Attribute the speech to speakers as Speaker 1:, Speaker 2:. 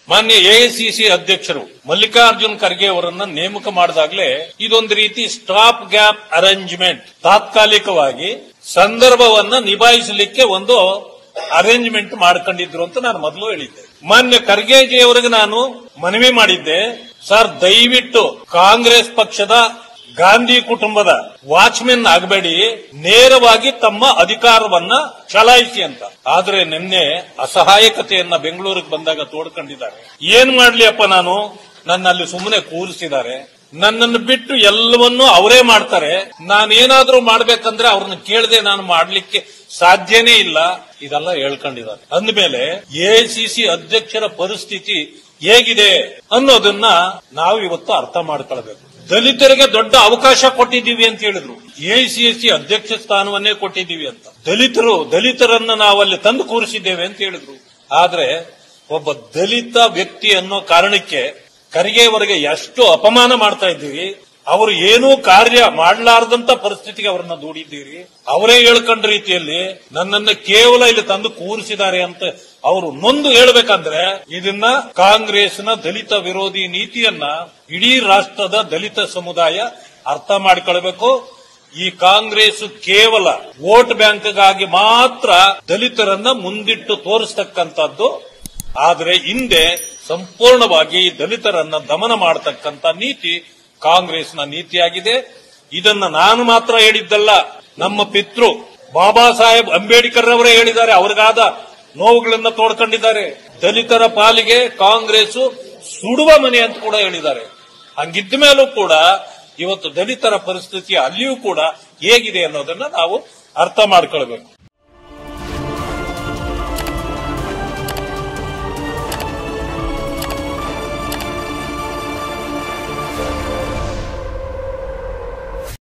Speaker 1: ಮಾನ್ಯ ಎಐಸಿಸಿ ಅಧ್ಯಕ್ಷರು ಮಲ್ಲಿಕಾರ್ಜುನ್ ಖರ್ಗೆ ಅವರನ್ನ ನೇಮಕ ಮಾಡಿದಾಗಲೇ ಇದೊಂದು ರೀತಿ ಸ್ಟಾಪ್ ಗ್ಯಾಪ್ ಅರೇಂಜ್ಮೆಂಟ್ ತಾತ್ಕಾಲಿಕವಾಗಿ ಸಂದರ್ಭವನ್ನ ನಿಭಾಯಿಸಲಿಕ್ಕೆ ಒಂದು ಅರೇಂಜ್ಮೆಂಟ್ ಮಾಡ್ಕೊಂಡಿದ್ರು ಅಂತ ನಾನು ಮೊದಲು ಹೇಳಿದ್ದೆ ಮಾನ್ಯ ಖರ್ಗೆಜಿ ಅವರಿಗೆ ನಾನು ಮನವಿ ಮಾಡಿದ್ದೆ ಸರ್ ದಯವಿಟ್ಟು ಕಾಂಗ್ರೆಸ್ ಪಕ್ಷದ ಗಾಂಧಿ ಕುಟುಂಬದ ವಾಚ್ಮೆನ್ ಆಗಬೇಡಿ ನೇರವಾಗಿ ತಮ್ಮ ಅಧಿಕಾರವನ್ನ ಚಲಾಯಿಸಿ ಅಂತ ಆದ್ರೆ ನಿನ್ನೆ ಅಸಹಾಯಕತೆಯನ್ನ ಬೆಂಗಳೂರಿಗೆ ಬಂದಾಗ ತೋಡ್ಕೊಂಡಿದ್ದಾರೆ ಏನ್ ಮಾಡ್ಲಿ ಅಪ್ಪ ನಾನು ನನ್ನಲ್ಲಿ ಸುಮ್ಮನೆ ಕೂರಿಸಿದ್ದಾರೆ ನನ್ನನ್ನು ಬಿಟ್ಟು ಎಲ್ಲವನ್ನೂ ಅವರೇ ಮಾಡ್ತಾರೆ ನಾನೇನಾದ್ರೂ ಮಾಡ್ಬೇಕಂದ್ರೆ ಅವ್ರನ್ನ ಕೇಳದೆ ನಾನು ಮಾಡ್ಲಿಕ್ಕೆ ಸಾಧ್ಯನೇ ಇಲ್ಲ ಇದೆಲ್ಲ ಹೇಳ್ಕೊಂಡಿದ್ದಾರೆ ಅಂದ್ಮೇಲೆ ಎಐಸಿಸಿ ಅಧ್ಯಕ್ಷರ ಪರಿಸ್ಥಿತಿ ಹೇಗಿದೆ ಅನ್ನೋದನ್ನ ನಾವು ಇವತ್ತು ಅರ್ಥ ಮಾಡ್ಕೊಳ್ಬೇಕು ದಲಿತರಿಗೆ ದೊಡ್ಡ ಅವಕಾಶ ಕೊಟ್ಟಿದ್ದೀವಿ ಅಂತ ಹೇಳಿದ್ರು ಎಐಸಿಎಸ್ಸಿ ಅಧ್ಯಕ್ಷ ಸ್ಥಾನವನ್ನೇ ಕೊಟ್ಟಿದ್ದೀವಿ ಅಂತ ದಲಿತರು ದಲಿತರನ್ನ ನಾವಲ್ಲಿ ತಂದು ಕೂರಿಸಿದ್ದೇವೆ ಅಂತ ಹೇಳಿದ್ರು ಆದ್ರೆ ಒಬ್ಬ ದಲಿತ ವ್ಯಕ್ತಿ ಅನ್ನೋ ಕಾರಣಕ್ಕೆ ಖರ್ಗೆಯವರಿಗೆ ಎಷ್ಟು ಅಪಮಾನ ಮಾಡ್ತಾ ಇದ್ದೀವಿ ಅವರು ಏನೂ ಕಾರ್ಯ ಮಾಡಲಾರದಂತ ಪರಿಸ್ಥಿತಿಗೆ ಅವರನ್ನ ದೂಡಿದ್ದೀರಿ ಅವರೇ ಹೇಳ್ಕೊಂಡ ರೀತಿಯಲ್ಲಿ ನನ್ನನ್ನ ಕೇವಲ ಇಲ್ಲಿ ತಂದು ಕೂರಿಸಿದ್ದಾರೆ ಅಂತ ಅವರು ನೊಂದು ಹೇಳ್ಬೇಕಂದ್ರೆ ಇದನ್ನ ಕಾಂಗ್ರೆಸ್ನ ದಲಿತ ವಿರೋಧಿ ನೀತಿಯನ್ನ ಇಡೀ ರಾಷ್ಟ್ರದ ದಲಿತ ಸಮುದಾಯ ಅರ್ಥ ಮಾಡಿಕೊಳ್ಬೇಕು ಈ ಕಾಂಗ್ರೆಸ್ ಕೇವಲ ವೋಟ್ ಬ್ಯಾಂಕ್ಗಾಗಿ ಮಾತ್ರ ದಲಿತರನ್ನ ಮುಂದಿಟ್ಟು ತೋರಿಸ್ತಕ್ಕಂಥದ್ದು ಆದರೆ ಹಿಂದೆ ಸಂಪೂರ್ಣವಾಗಿ ದಲಿತರನ್ನ ದಮನ ಮಾಡತಕ್ಕಂತ ನೀತಿ ಕಾಂಗ್ರೆಸ್ನ ನೀತಿಯಾಗಿದೆ ಇದನ್ನ ನಾನು ಮಾತ್ರ ಹೇಳಿದ್ದಲ್ಲ ನಮ್ಮ ಪಿತೃ ಬಾಬಾ ಸಾಹೇಬ್ ಅಂಬೇಡ್ಕರ್ ಅವರೇ ಹೇಳಿದ್ದಾರೆ ಅವ್ರಿಗಾದ ನೋವುಗಳನ್ನ ತೋಡ್ಕೊಂಡಿದ್ದಾರೆ ದಲಿತರ ಪಾಲಿಗೆ ಕಾಂಗ್ರೆಸ್ ಸುಡುವ ಮನೆ ಅಂತ ಕೂಡ ಹೇಳಿದ್ದಾರೆ ಹಂಗಿದ್ದ ಮೇಲೂ ಕೂಡ ಇವತ್ತು ದಲಿತರ ಪರಿಸ್ಥಿತಿ ಅಲ್ಲಿಯೂ ಕೂಡ ಹೇಗಿದೆ ಅನ್ನೋದನ್ನ ನಾವು ಅರ್ಥ ಮಾಡ್ಕೊಳ್ಬೇಕು